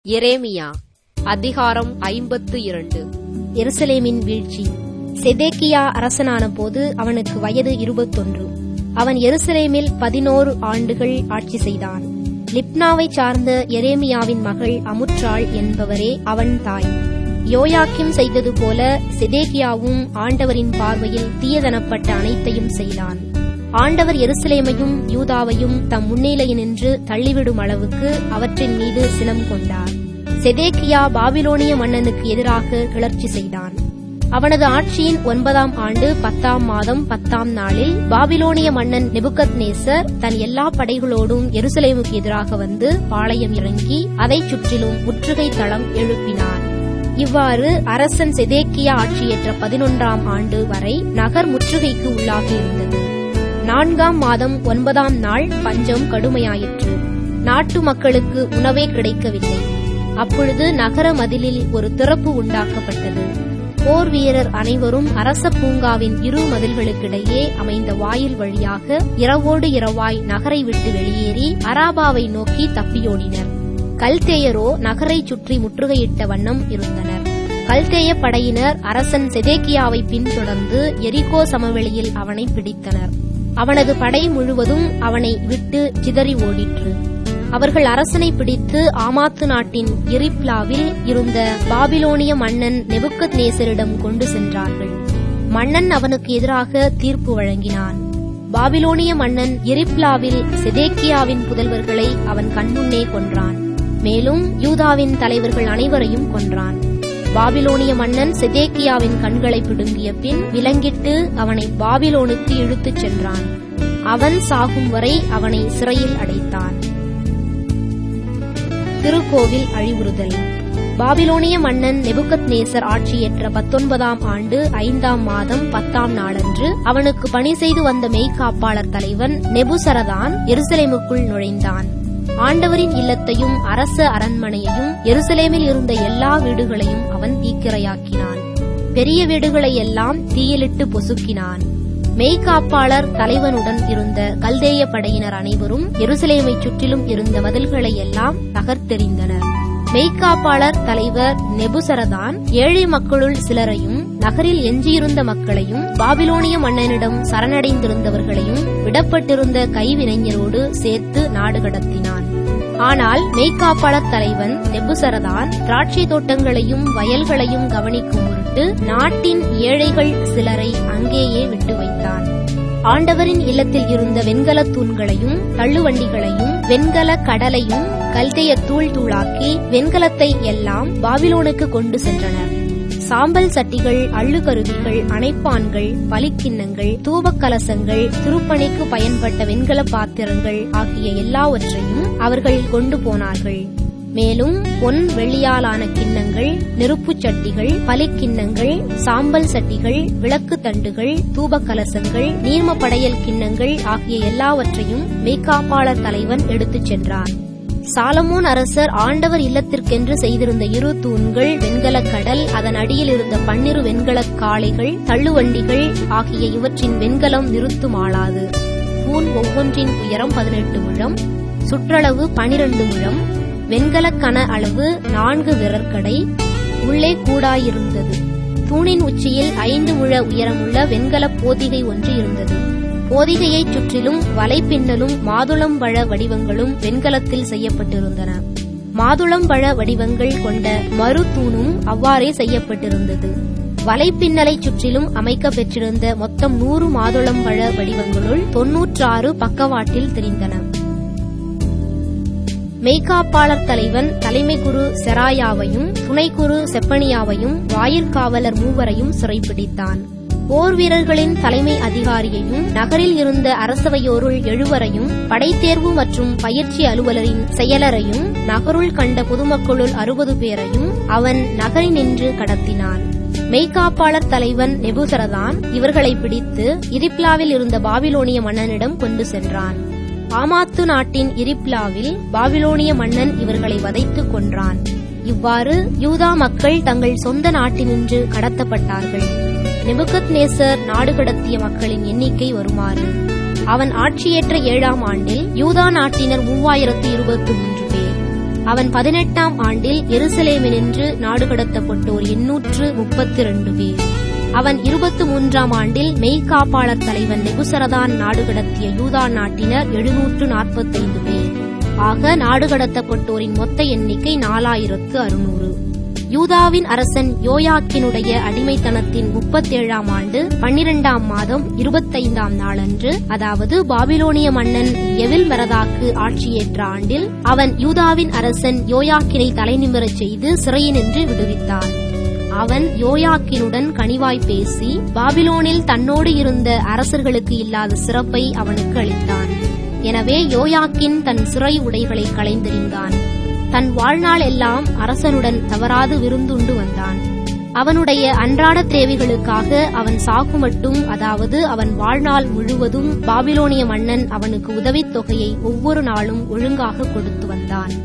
எரேமியா அதிகாரம் ஐம்பத்து இரண்டு எருசலேமின் வீழ்ச்சி செதேக்கியா அரசனான போது அவனுக்கு வயது இருபத்தொன்று அவன் எருசலேமில் பதினோரு ஆண்டுகள் ஆட்சி செய்தான் லிப்னாவை சார்ந்த எரேமியாவின் மகள் அமுற்றாள் என்பவரே அவன் தாய் யோயாக்கிம் செய்தது போல செதேக்கியாவும் ஆண்டவரின் பார்வையில் தீயதனப்பட்ட அனைத்தையும் செய்தான் ஆண்டவர் எருசலேமையும் யூதாவையும் தம் முன்னிலையினின்று தள்ளிவிடும் அளவுக்கு அவற்றின் மீது சினம் கொண்டார் செதேக்கியா பாபிலோனிய மன்னனுக்கு எதிராக கிளர்ச்சி செய்தான் அவனது ஆட்சியின் ஒன்பதாம் ஆண்டு பத்தாம் மாதம் பத்தாம் நாளில் பாபிலோனிய மன்னன் நெபுகத் நேசர் தன் எல்லா படைகளோடும் எருசலேமுக்கு எதிராக வந்து பாளையம் இறங்கி அதைச் சுற்றிலும் முற்றுகை தளம் எழுப்பினான் இவ்வாறு அரசன் செதேக்கியா ஆட்சியேற்ற பதினொன்றாம் ஆண்டு வரை நகர் முற்றுகைக்கு உள்ளாகியிருந்தது நான்காம் மாதம் ஒன்பதாம் நாள் பஞ்சம் கடுமையாயிற்று நாட்டு மக்களுக்கு உணவே கிடைக்கவில்லை அப்பொழுது நகர மதிலில் ஒரு திறப்பு உண்டாக்கப்பட்டது போர் வீரர் அனைவரும் அரச பூங்காவின் இரு மதில்களுக்கிடையே அமைந்த வாயில் வழியாக இரவோடு இரவாய் நகரை விட்டு வெளியேறி அராபாவை நோக்கி தப்பியோடினர் கல்தேயரோ நகரை சுற்றி முற்றுகையிட்ட வண்ணம் இருந்தனர் கல்தேய படையினர் அரசன் செதேக்கியாவை பின்தொடர்ந்து எரிகோ சமவெளியில் அவனை பிடித்தனர் அவனது படை முழுவதும் அவனை விட்டு சிதறி ஓடிற்று அவர்கள் அரசனை பிடித்து ஆமாத்து நாட்டின் எரிப்லாவில் இருந்த பாபிலோனிய மன்னன் நெபுக்கத் நேசரிடம் கொண்டு சென்றார்கள் மன்னன் அவனுக்கு எதிராக தீர்ப்பு வழங்கினான் பாபிலோனிய மன்னன் எரிப்லாவில் செதேக்கியாவின் புதல்வர்களை அவன் கண்முன்னே கொன்றான் மேலும் யூதாவின் தலைவர்கள் அனைவரையும் கொன்றான் பாபிலோனிய மன்னன் செதேக்கியாவின் கண்களை பிடுங்கிய பின் விலங்கிட்டு அவனை பாபிலோனுக்கு இழுத்துச் சென்றான் அவன் சாகும் வரை அவனை சிறையில் அடைத்தான் திருக்கோவில் அழிவுறுதல் பாபிலோனிய மன்னன் நெபுகத் நேசர் ஆட்சியேற்ற பத்தொன்பதாம் ஆண்டு ஐந்தாம் மாதம் பத்தாம் நாளன்று அவனுக்கு பணி செய்து வந்த மெய்காப்பாளர் தலைவன் நெபுசரதான் எருசலேமுக்குள் நுழைந்தான் ஆண்டவரின் இல்லத்தையும் அரச அரண்மனையையும் எருசலேமில் இருந்த எல்லா வீடுகளையும் அவன் தீக்கிரையாக்கினான் பெரிய வீடுகளை எல்லாம் தீயிலிட்டு பொசுக்கினான் மெய்காப்பாளர் தலைவனுடன் இருந்த கல்தேய படையினர் அனைவரும் எருசலேமை சுற்றிலும் இருந்த மதில்களை எல்லாம் தகர்த்தெறிந்தனர் மெய்காப்பாளர் தலைவர் நெபுசரதான் ஏழை மக்களுள் சிலரையும் நகரில் எஞ்சியிருந்த மக்களையும் பாபிலோனிய மன்னனிடம் சரணடைந்திருந்தவர்களையும் விடப்பட்டிருந்த கைவினைஞரோடு சேர்த்து நாடு கடத்தினான் ஆனால் மெய்காப்பாளர் தலைவன் நெபுசரதான் திராட்சை தோட்டங்களையும் வயல்களையும் கவனிக்கும் பொருட்டு நாட்டின் ஏழைகள் சிலரை அங்கேயே விட்டு வைத்தான் ஆண்டவரின் இல்லத்தில் இருந்த வெண்கல தூண்களையும் தள்ளுவண்டிகளையும் வெண்கல கடலையும் கல்தைய தூள் தூளாக்கி வெண்கலத்தை எல்லாம் பாபிலோனுக்கு கொண்டு சென்றனர் சாம்பல் சட்டிகள் அள்ளுகருவிகள் அணைப்பான்கள் பலிக்கிண்ணங்கள் தூபக்கலசங்கள் திருப்பணிக்கு பயன்பட்ட வெண்கல பாத்திரங்கள் ஆகிய எல்லாவற்றையும் அவர்கள் கொண்டு போனார்கள் மேலும் பொன் வெள்ளியாலான கிண்ணங்கள் நெருப்புச் சட்டிகள் பலிக்கிண்ணங்கள் சாம்பல் சட்டிகள் விளக்கு தண்டுகள் தூபக்கலசங்கள் நீர்ம படையல் கிண்ணங்கள் ஆகிய எல்லாவற்றையும் மெய்காப்பாளர் தலைவன் எடுத்துச் சென்றான் சாலமோன் அரசர் ஆண்டவர் இல்லத்திற்கென்று செய்திருந்த இரு தூண்கள் வெண்கல கடல் அதன் அடியில் இருந்த பன்னிரு வெண்கல காளைகள் தள்ளுவண்டிகள் ஆகிய இவற்றின் வெண்கலம் நிறுத்துமாளாது தூண் ஒவ்வொன்றின் உயரம் பதினெட்டு முழம் சுற்றளவு பனிரெண்டு முழம் வெண்கல கன அளவு நான்கு விரற்கடை உள்ளே கூடாயிருந்தது தூணின் உச்சியில் ஐந்து முழ உயரமுள்ள வெண்கல போதிகை ஒன்று இருந்தது போதிகையைச் சுற்றிலும் வலைப்பின்னலும் மாதுளம்பழ வடிவங்களும் வெண்கலத்தில் செய்யப்பட்டிருந்தன மாதுளம்பழ வடிவங்கள் கொண்ட மறு தூணும் அவ்வாறே செய்யப்பட்டிருந்தது வலைப்பின்னலைச் சுற்றிலும் அமைக்க பெற்றிருந்த மொத்தம் நூறு மாதுளம்பழ வடிவங்களுள் தொன்னூற்றாறு பக்கவாட்டில் தெரிந்தன மெய்காப்பாளர் தலைவன் தலைமை குரு செராயாவையும் துணைக்குரு செப்பனியாவையும் வாயிற்காவலர் மூவரையும் சிறைப்பிடித்தான் போர் வீரர்களின் தலைமை அதிகாரியையும் நகரில் இருந்த அரசவையோருள் எழுவரையும் படைத்தேர்வு மற்றும் பயிற்சி அலுவலரின் செயலரையும் நகருள் கண்ட பொதுமக்களுள் அறுபது பேரையும் அவன் நகரினின்று கடத்தினான் மெய்காப்பாளர் தலைவன் நெபுசரதான் இவர்களை பிடித்து இரிப்லாவில் இருந்த பாபிலோனிய மன்னனிடம் கொண்டு சென்றான் ஆமாத்து நாட்டின் இரிப்லாவில் பாபிலோனிய மன்னன் இவர்களை வதைத்து கொன்றான் இவ்வாறு யூதா மக்கள் தங்கள் சொந்த நாட்டினின்று கடத்தப்பட்டார்கள் நெபுகத் நேசர் நாடு கடத்திய மக்களின் எண்ணிக்கை வருமாறு அவன் ஆட்சியேற்ற ஏழாம் ஆண்டில் யூதா நாட்டினர் மூவாயிரத்து இருபத்தி மூன்று பேர் அவன் பதினெட்டாம் ஆண்டில் எருசலேமினின்று நாடு கடத்தப்பட்டோர் எண்ணூற்று முப்பத்தி ரெண்டு பேர் அவன் இருபத்து மூன்றாம் ஆண்டில் மெய்காப்பாளர் தலைவன் நெகுசரதான் நாடு கடத்திய யூதா நாட்டினர் எழுநூற்று நாற்பத்தைந்து பேர் ஆக நாடு கடத்தப்பட்டோரின் மொத்த எண்ணிக்கை நாலாயிரத்து அறுநூறு யூதாவின் அரசன் யோயாக்கினுடைய அடிமைத்தனத்தின் முப்பத்தேழாம் ஆண்டு பன்னிரெண்டாம் மாதம் இருபத்தைந்தாம் நாளன்று அதாவது பாபிலோனிய மன்னன் எவில் மெரதாக்கு ஆட்சியேற்ற ஆண்டில் அவன் யூதாவின் அரசன் யோயாக்கினை தலைநிமிரச் செய்து சிறையினின்று விடுவித்தான் அவன் யோயாக்கினுடன் கனிவாய் பேசி பாபிலோனில் தன்னோடு இருந்த அரசர்களுக்கு இல்லாத சிறப்பை அவனுக்கு அளித்தான் எனவே யோயாக்கின் தன் சிறை உடைகளை களைந்தெறிந்தான் தன் வாழ்நாள் எல்லாம் அரசனுடன் தவறாது விருந்துண்டு வந்தான் அவனுடைய அன்றாட தேவைகளுக்காக அவன் சாக்கு மட்டும் அதாவது அவன் வாழ்நாள் முழுவதும் பாபிலோனிய மன்னன் அவனுக்கு உதவித் தொகையை ஒவ்வொரு நாளும் ஒழுங்காக கொடுத்து வந்தான்